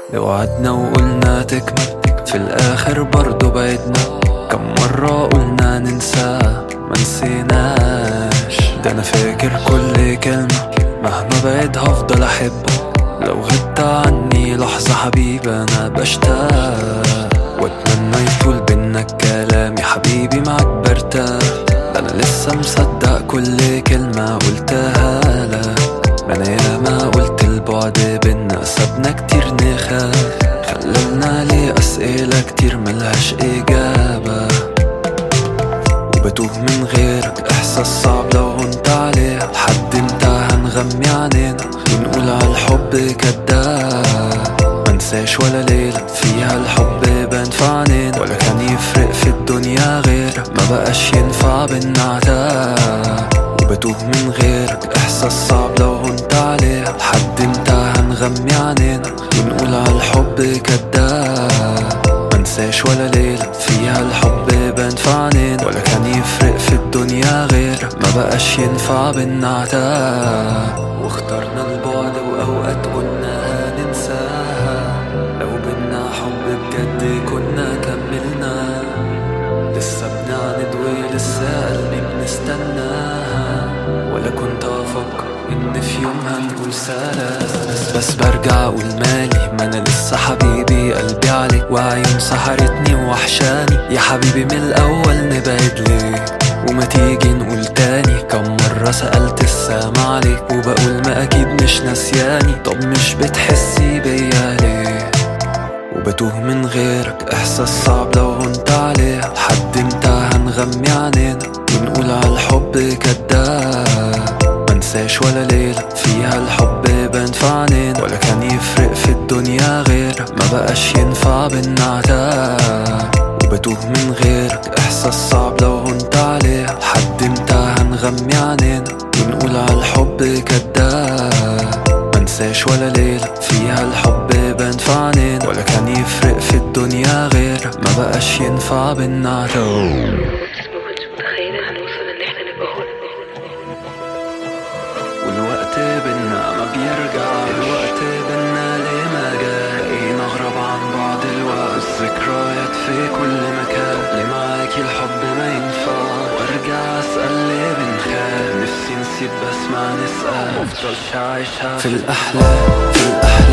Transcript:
وعدنا وقلنا تكمل في الآخر برضو بعدنا كم مرة قلنا ننسى ما نسيناش ده أنا فاكر كل كلمة مهما بعد هفضل أحبك لو غبت عني لحظة حبيبي أنا بشتاق وأتمنى يطول بينا الكلام يا حبيبي معاك برتاح ده أنا لسه مصدق كل كلمة قلتها لك ما أنا ياما قلت البعد بينا سابنا كتير نخاف خلالنا ليه أسئلة كتير ملهاش إجابة وبتوه من غيرك إحساس صعب لو هنت عليه لحد امتى هنغمي عنينا ونقول عالحب كداب منساش ولا ليلة فيها الحب بان في عنينا ولا كان يفرق في الدنيا غير ما بقاش ينفع بينا عتاب وبتوه من غيرك إحساس صعب لو هنت عليه لحد امتى هنغمي عنينا ونقول عالحب كداب منساش ولا ليلة فيها الحب بان في عنينا ولا كان يفرق في الدنيا غير ما بقاش ينفع بينا عتاب واخترنا البعد وأوقات قلنا هننساها لو بينا حب بجد كنا كملنا لسه بنعند ولسه قلبي بنستناها ولا كنت افكر ان في يوم هنقول سلام بس, بس برجع اقول مالي ما انا لسه حبيبي قلبي عليك وعيون سحرتني وحشاني يا حبيبي من الاول نبعد ليه وما تيجي نقول تاني كم مرة سألت السما عليك وبقول ما أكيد مش ناسياني طب مش بتحسي بيا ليه وبتوه من غيرك إحساس صعب لو هنت عليه لحد امتى هنغمي عنينا ونقول عالحب كداب منساش ولا ليلة فيها الحب بان في عنينا ولا كان يفرق في الدنيا غير ما بقاش ينفع بينا عتاب وبتوه من غيرك إحساس صعب لو هنت عليه لحد امتى هنغمي عنينا ونقول عالحب كداب منساش ولا ليلة فيها الحب بان في عنينا ولا كان يفرق في الدنيا غير ما بقاش ينفع بينا عتاب ما كنتش متخيلة هنوصل ان احنا نبقى هنا والوقت بينا ما بيرجع الوقت بينا ليه ما جاي بقينا اغرب عن بعض الوقت الذكريات في كل مكان ليه معاكي الحب ما ينفع وارجع اسال ليه بنخاف نفسي نسيب بس ما نسال مفضلش عايشها في الاحلام في الاحلام